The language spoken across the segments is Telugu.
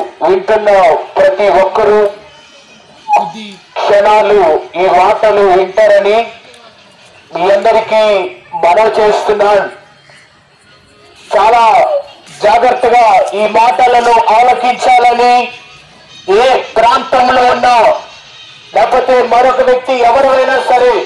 వింటున్న ప్రతి ఒక్కరూ కొద్ది క్షణాలు ఈ మాటలు వింటారని మీ అందరికీ మనవి చేస్తున్నాను చాలా జాగ్రత్తగా ఈ మాటలను ఆలకించాలని ఏ ప్రాంతంలో ఉన్నా లేకపోతే మరొక వ్యక్తి ఎవరైనా సరే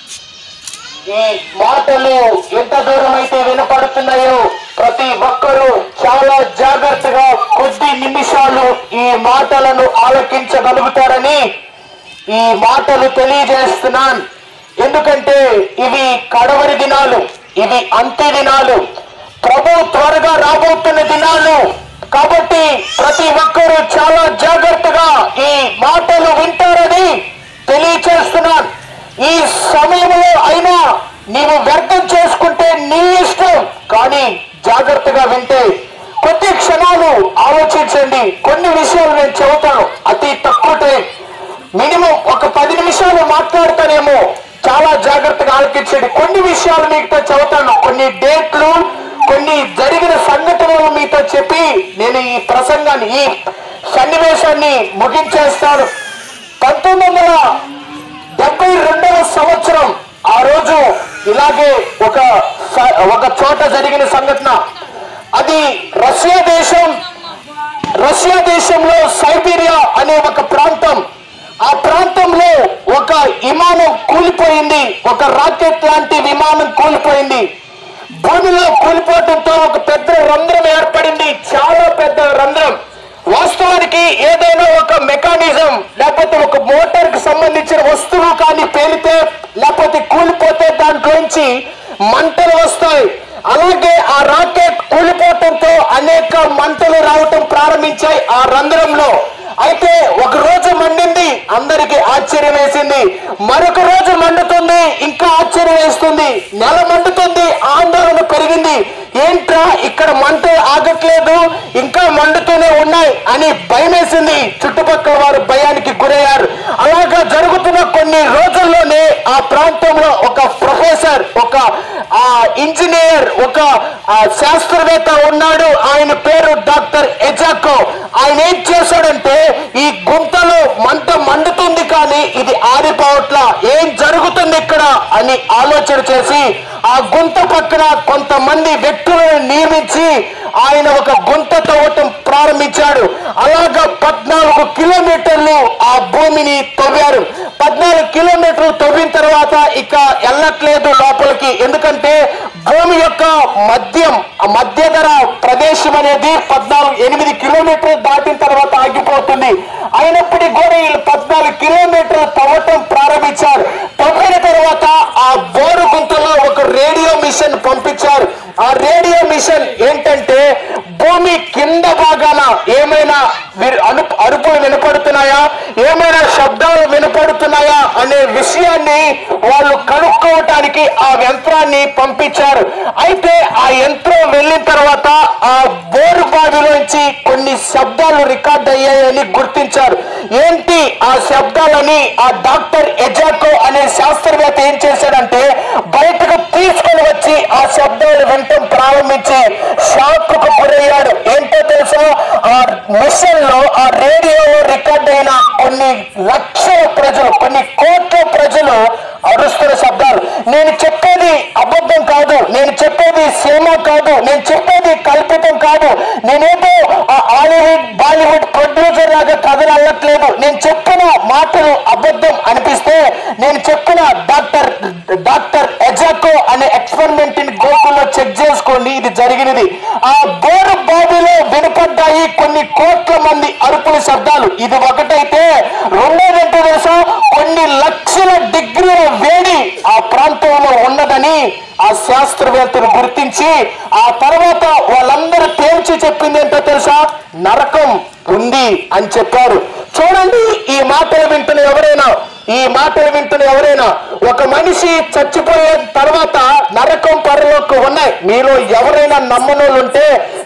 ఈ మాటలు ఎంత దూరం అయితే వినపడుతున్నాయో ప్రతి ఒక్కరూ చాలా జాగ్రత్తగా కొద్ది నిమిషాలు ఈ మాటలను ఆలకించగలుగుతారని ఈ మాటలు తెలియజేస్తున్నాను ఎందుకంటే ఇవి కడవరి దినాలు ఇవి అంత్య దినాలు ప్రభు త్వరగా రాబోతున్న దినాలు కాబట్టి ప్రతి ఒక్కరూ చాలా జాగ్రత్తగా ఈ మాటలు వింటారని తెలియచేస్తున్నాను ఈ సమయంలో అయినా నీవు వ్యర్థం చేసుకుంటే నీ ఇష్టం కానీ జాగ్రత్తగా వింటే కొద్ది క్షణాలు ఆలోచించండి కొన్ని విషయాలు నేను చెబుతాను అతి తక్కువ టైం మినిమం ఒక పది నిమిషాలు మాట్లాడతానేమో చాలా జాగ్రత్తగా ఆలోచించండి కొన్ని విషయాలు మీతో చెబుతాను కొన్ని డేట్లు కొన్ని జరిగిన సంఘటనలు మీతో చెప్పి నేను ఈ ప్రసంగాన్ని ఈ సన్నివేశాన్ని ముగించేస్తాను పంతొమ్మిది వందల డెబ్బై రెండవ సంవత్సరం ఆ రోజు ఇలాగే ఒక స- ఒక చోట జరిగిన సంఘటన అది రష్యా దేశం రష్యా దేశంలో సైబీరియా అనే ఒక ప్రాంతం ఆ ప్రాంతంలో ఒక విమానం కూలిపోయింది ఒక రాకెట్ లాంటి విమానం కూలిపోయింది భూమిలో కూలిపోవడంతో ఒక పెద్ద రంధ్రం ఏర్పడింది చాలా పెద్ద రంధ్రం వాస్తవానికి ఏదైనా ఒక మెకానిజం లేకపోతే ఒక మోటార్ కి సంబంధించిన వస్తువు కానీ పేలితే లేకపోతే కూలిపోతే దాంట్లోంచి మంటలు వస్తాయి అలాగే ఆ రాకెట్ కూలిపోవటంతో అనేక మంటలు రావటం ప్రారంభించాయి ఆ రంధ్రంలో అయితే ఒక రోజు మండింది అందరికి ఆశ్చర్యం వేసింది మరొక రోజు మండుతుంది ఇంకా ఆశ్చర్యం వేస్తుంది నెల మండుతుంది ఆందోళన పెరిగింది ఏంట్రా ఇక్కడ మంట ఆగట్లేదు ఇంకా మండుతూనే ఉన్నాయి అని భయం వేసింది చుట్టుపక్కల వారు భయానికి గురయ్యారు అలాగా జరుగుతున్న కొన్ని రోజుల్లోనే ఆ ప్రాంతంలో ఒక ప్రొఫెసర్ ఒక ఆ ఇంజనీర్ ఒక ఆ, శాస్త్రవేత్త ఉన్నాడు ఆయన పేరు డాక్టర్ ఎజాకో ఆయన ఏం చేశాడంటే ఈ గుంతలో మంట మండుతుంది కానీ ఇది ఆరిపోవట్లా ఏం జరుగుతుంది ఇక్కడ అని ఆలోచన చేసి ఆ గుంత పక్కన కొంతమంది వ్యక్తులను నియమించి ఆయన ఒక గుంత తవ్వటం ప్రారంభించాడు అలాగా పద్నాలుగు కిలోమీటర్లు ఆ భూమిని తవ్వారు పద్నాలుగు కిలోమీటర్లు తవ్విన తర్వాత ఇక వెళ్ళట్లేదు లోపలికి ఎందుకంటే భూమి యొక్క మద్యం ఆ మధ్యధర ప్రదేశం అనేది పద్నాలుగు ఎనిమిది కిలోమీటర్లు దాటిన తర్వాత ఆగిపోతుంది అయినప్పటికీ కూడా వీళ్ళు పద్నాలుగు కిలోమీటర్లు తవ్వటం ప్రారంభించారు తవ్విన తర్వాత ఆ బోరు గుంతలో ఒక రేడియో మిషన్ పంపించారు ఆ రేడియో మిషన్ ఏంటంటే భూమి కింద భాగాన ఏమైనా విర్- అను అరుపులు వినపడుతున్నాయా ఏమైనా శబ్దాలు వినపడుతున్నాయా అనే విషయాన్ని వాళ్ళు కనుక్కోవటానికి ఆ యంత్రాన్ని పంపించారు అయితే ఆ యంత్రం వెళ్ళిన తర్వాత ఆ బోరు బావిలోంచి కొన్ని శబ్దాలు రికార్డ్ అయ్యాయని గుర్తించారు ఏంటి ఆ శబ్దాలని ఆ డాక్టర్ ఎజాకో అనే శాస్త్రవేత్త ఏం చేశాడంటే బయటకు తీసుకొని వచ్చి ఆ శబ్దాలు వినటం ప్రారంభించి షాక్ కు గురయ్యాడు ఏంటో తెలుసా ఆ మిషన్ లో ఆ రేడియోలో రికార్డ్ అయిన కొన్ని లక్షల ప్రజలు కొన్ని కోట్ల ప్రజలు అరుస్తున్న శబ్దాలు నేను చెప్పేది అబద్ధం కాదు నేను చెప్పేది సినిమా కాదు నేను చెప్పేది కల్పితం కాదు నేనేదో ఆ హాలీవుడ్ బాలీవుడ్ ప్రొడ్యూసర్ లాగా కథలు అల్లట్లేదు నేను చెప్పిన మాటలు అబద్ధం అనిపిస్తే నేను చెప్పిన డాక్టర్ డాక్టర్ ఎజాకో అనే ఎక్స్పెరిమెంట్ ని గూగుల్లో చెక్ చేసుకోండి ఇది జరిగినది ఆ బోరు బావిలో వినపడ్డాయి కొన్ని కోట్ల మంది అరుపుల శబ్దాలు ఇది ఒకటైతే రెండోది ఏంటో తెలుసా కొన్ని లక్షల డిగ్రీల వేడి ఆ ప్రాంతంలో ఉన్నదని ఆ శాస్త్రవేత్తలు గుర్తించి ఆ తర్వాత వాళ్ళందరూ తేల్చి చెప్పింది ఏంటో తెలుసా నరకం ఉంది అని చెప్పారు చూడండి ఈ మాటలు వింటున్న ఎవరైనా ఈ మాటలు వింటున్న ఎవరైనా ఒక మనిషి చచ్చిపోయే తర్వాత నరకం పరలోకి ఉన్నాయి మీలో ఎవరైనా నమ్మనోళ్ళు ఉంటే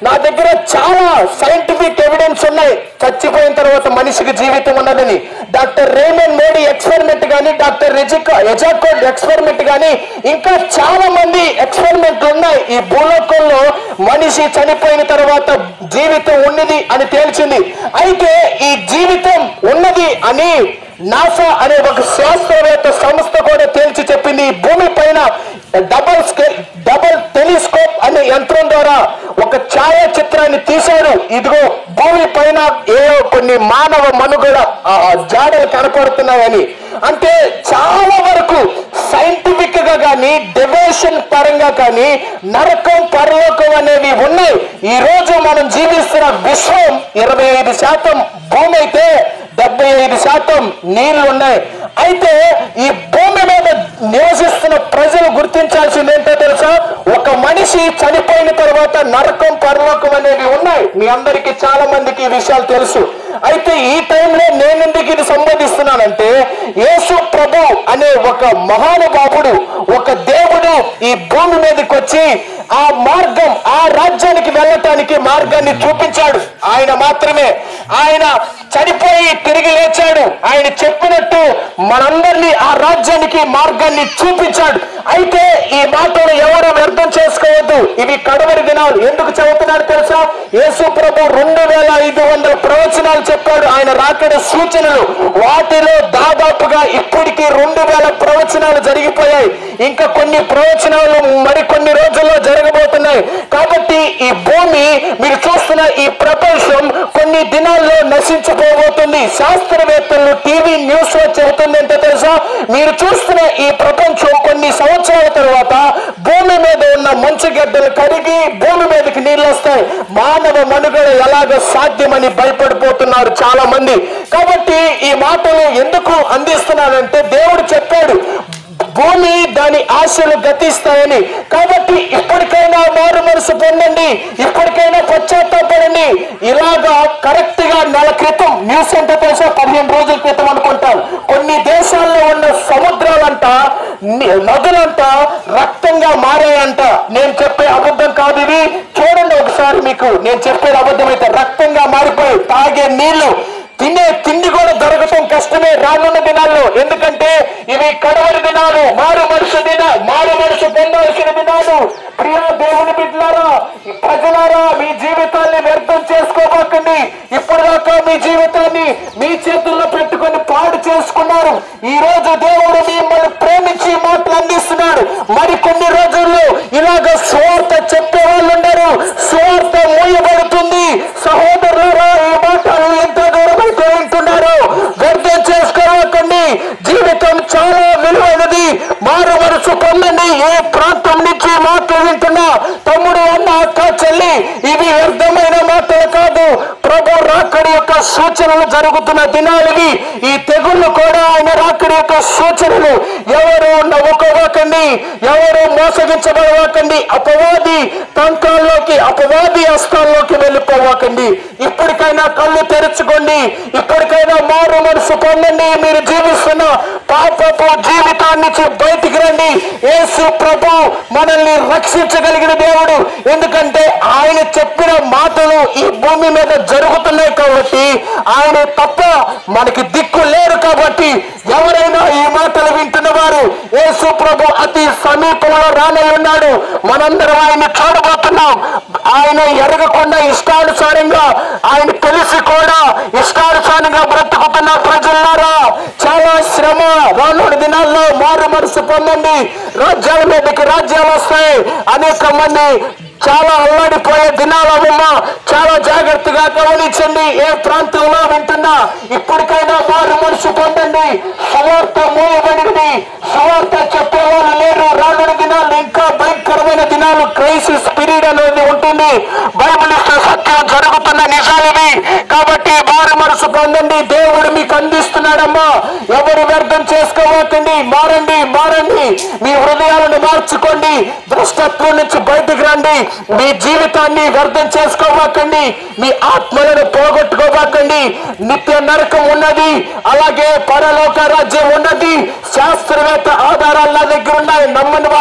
నా దగ్గర చాలా సైంటిఫిక్ ఎవిడెన్స్ ఉన్నాయి చచ్చిపోయిన తర్వాత మనిషికి జీవితం ఉన్నదని డాక్టర్ రేమన్ మోడీ ఎక్స్పెరిమెంట్ కానీ డాక్టర్ రెజికా ఎజాకోడ్ ఎక్స్పెరిమెంట్ కానీ ఇంకా చాలా మంది ఎక్స్పెరిమెంట్లు ఉన్నాయి ఈ భూలోకంలో మనిషి చనిపోయిన తర్వాత జీవితం ఉన్నది అని తేల్చింది అయితే ఈ జీవితం ఉన్నది అని నాసా అనే ఒక శాస్త్రవేత్త సంస్థ కూడా తేల్చి చెప్పింది ఈ భూమి పైన డబల్ స్కే డబల్ టెలిస్కోప్ అనే యంత్రం ద్వారా ఒక ఛాయాచిత్రాన్ని తీశారు ఇదిగో భూమి పైన ఏవో కొన్ని మానవ మనుగడ ఆ, ఆ జాడలు కనపడుతున్నాయని అంటే చాలా వరకు సైంటిఫిక్ గా కానీ డివేషన్ పరంగా కానీ నరకం పరలోకం అనేవి ఉన్నాయి ఈ రోజు మనం జీవిస్తున్న విశ్వం ఇరవై ఐదు శాతం భూమి అయితే డెబ్బై ఐదు శాతం నీళ్లు ఉన్నాయి అయితే ఈ భూమి మీద నివసిస్తున్న ప్రజలు గుర్తించాల్సింది ఏంటో తెలుసా ఒక మనిషి చనిపోయిన తర్వాత నరకం పరలోకం అనేవి ఉన్నాయి మీ అందరికీ చాలా మందికి ఈ విషయాలు తెలుసు అయితే ఈ టైంలో నేను ఎందుకు ఇది సంబోధిస్తున్నానంటే యేసు ప్రభు అనే ఒక మహానుభావుడు ఒక దేవుడు ఈ భూమి మీదకి వచ్చి ఆ మార్గం ఆ రాజ్యానికి వెళ్ళటానికి మార్గాన్ని చూపించాడు ఆయన మాత్రమే ఆయన చనిపోయి తిరిగి లేచాడు ఆయన చెప్పినట్టు మనందరినీ ఆ రాజ్యానికి మార్గాన్ని చూపించాడు అయితే ఈ మాటలు ఎవరు వ్యర్థం చేసుకోవద్దు ఇవి కడవరి దినాలు ఎందుకు చదువుతున్నాడు తెలుసా యేసు ప్రభు రెండు వేల ఐదు వందల ప్రవచనాలు చెప్పాడు ఆయన రాకడ సూచనలు వాటిలో దాదాపుగా ఇప్పటికి రెండు వేల ప్రవచనాలు జరిగిపోయాయి ఇంకా కొన్ని ప్రవచనాలు మరికొన్ని రోజుల్లో జరగబోతున్నాయి కాబట్టి ఈ భూమి మీరు చూస్తున్న ఈ ప్రపంచం కొన్ని దినాల్లో నశించిపోబోతుంది శాస్త్రవేత్తలు టీవీ న్యూస్ లో చెబుతుంది ఏంటో తెలుసా మీరు చూస్తున్న ఈ ప్రపంచం కొన్ని సంవత్సరాల తర్వాత భూమి మీద ఉన్న మంచు గడ్డలు కరిగి భూమి మీదకి నీళ్ళు వస్తాయి మానవ మనుగడ ఎలాగ సాధ్యమని భయపడిపోతున్నారు చాలా మంది కాబట్టి ఈ మాటలు ఎందుకు అందిస్తున్నానంటే దేవుడు చెప్పాడు భూమి దాని ఆశలు గతిస్తాయని కాబట్టి ఇప్పటికైనా మారు మనసు పొందండి ఇప్పటికైనా పశ్చాత్తాపడండి ఇలాగా కరెక్ట్ గా నెల క్రితం న్యూస్ ఎంత తెలుసా పదిహేను రోజుల క్రితం అనుకుంటాం కొన్ని దేశాల్లో ఉన్న సముద్రాలంట ని- నదులంట రక్తంగా మారాయంట నేను చెప్పే అబద్ధం కాదు ఇది చూడండి ఒకసారి మీకు నేను చెప్పేది అబద్ధం అయితే రక్తంగా మారిపోయి తాగే నీళ్లు తినే తిండి కూడా దొరకటం కష్టమే రానున్న దినాల్లో ఎందుకంటే ఇవి కడవరి దినాలు మారు మనసు దిన మారు మనసు పొందాల్సిన దినాలు ప్రియా దేవుని బిడ్డలారా ప్రజలారా మీ జీవితాన్ని వ్యర్థం చేసుకోబోకండి ఇప్పటిదాకా మీ జీవితాన్ని మీ చేతుల్లో పెట్టుకొని పాడు చేసుకున్నారు ఈ రోజు దేవుడు మిమ్మల్ని ప్రేమించి మాటలు అందిస్తున్నాడు మరి కొన్ని రోజుల్లో ఇలాగ స్వార్థ చెప్పే వాళ్ళు ఉండరు స్వార్థ మూయబడుతుంది సహోదరులారా ఈ మాటలు ఎంత దూరం అయితే వింటున్నారు వ్యర్థం చేసుకోకండి జీవితం చాలా విలువైనది మారు మనసు పొందండి ఏ ప్రాంతం నుంచి మాటలు వింటున్నా తమ్ముడు అన్న అక్క చెల్లి ఇవి వ్యర్థమైన మాటలు కాదు ప్రభు రాకడి యొక్క సూచనలు జరుగుతున్న దినాలివి ఈ తెగుళ్ళు కూడా ఆయన రాకడి యొక్క సూచనలు ఎవరు నవ్వుకోవాకండి ఎవరు మోసగించబడవాకండి అపవాది తంత్రాల్లోకి అపవాది హస్తాల్లోకి వెళ్ళిపోవాకండి ఇప్పటికైనా కళ్ళు తెరుచుకోండి ఇప్పటికైనా మారు మనసు పొందండి మీరు జీవిస్తున్న పాపపు జీవితాన్ని నుంచి బయటికి రండి యేసు ప్రభు మనల్ని రక్షించగలిగిన దేవుడు ఎందుకంటే ఆయన చెప్పిన మాటలు ఈ భూమి మీద జరుగుతున్నాయి కాబట్టి ఆయన తప్ప మనకి దిక్కు లేరు కాబట్టి ఎవరైనా ఈ మాటలు వింటున్న వారు యేసు ప్రభు అతి సమీపంలో రానై ఉన్నాడు మనందరం ఆయన చూడబోతున్నాం ఆయన ఎరగకుండా ఇష్టానుసారంగా ఆయన తెలిసి కూడా ఇష్టానుసారంగా బ్రతుకుతున్న ప్రజలారా చాలా శ్రమ రానున్న దినాల్లో మారు మనసు పొందండి రాజ్యాల మీదకి రాజ్యాలు వస్తాయి అనేక మంది చాలా అల్లాడిపోయే దినాలమ్మా చాలా జాగ్రత్తగా గమనించండి ఏ ప్రాంతంలో వింటున్నా ఇప్పటికైనా మారు మనసు పొందండి సువార్త మూయబడింది సువార్త చెప్పేవాళ్ళు లేరు రానున్న దినాలు ఇంకా భయంకరమైన దినాలు క్రైసిస్ పీరియడ్ అనేది ఉంటుంది బైబిల్ ఇస్తే సత్యం జరుగుతున్న నిజాలివి కాబట్టి మారు మనసు పొందండి దేవుడు మీకు అందిస్తున్నాడమ్మా ఎవరు వ్యర్థం చేసుకోవద్దండి మారండి మారండి మీ హృదయాలను మార్చుకోండి భ్రష్టత్వం నుంచి బయటికి రండి మీ జీవితాన్ని వ్యర్థం చేసుకోబాకండి మీ ఆత్మలను పోగొట్టుకోబాకండి నిత్య నరకం ఉన్నది అలాగే పరలోక రాజ్యం ఉన్నది శాస్త్రవేత్త ఆధారాలు నా దగ్గర ఉన్నాయి నమ్మని వారు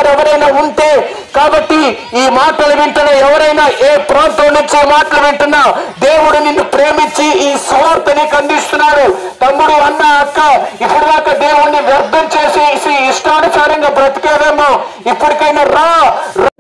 వారు ఎవరైనా ఉంటే కాబట్టి ఈ మాటలు వింటున్న ఎవరైనా ఏ ప్రాంతం నుంచి ఈ మాటలు వింటున్నా దేవుడు నిన్ను ప్రేమించి ఈ స్వార్థ నీకు అందిస్తున్నాడు తమ్ముడు అన్న అక్క ఇప్పుడు దాకా దేవుణ్ణి వ్యర్థం చేసి ఈ ఇష్టానుసారంగా బ్రతికేవేమో ఇప్పటికైనా రా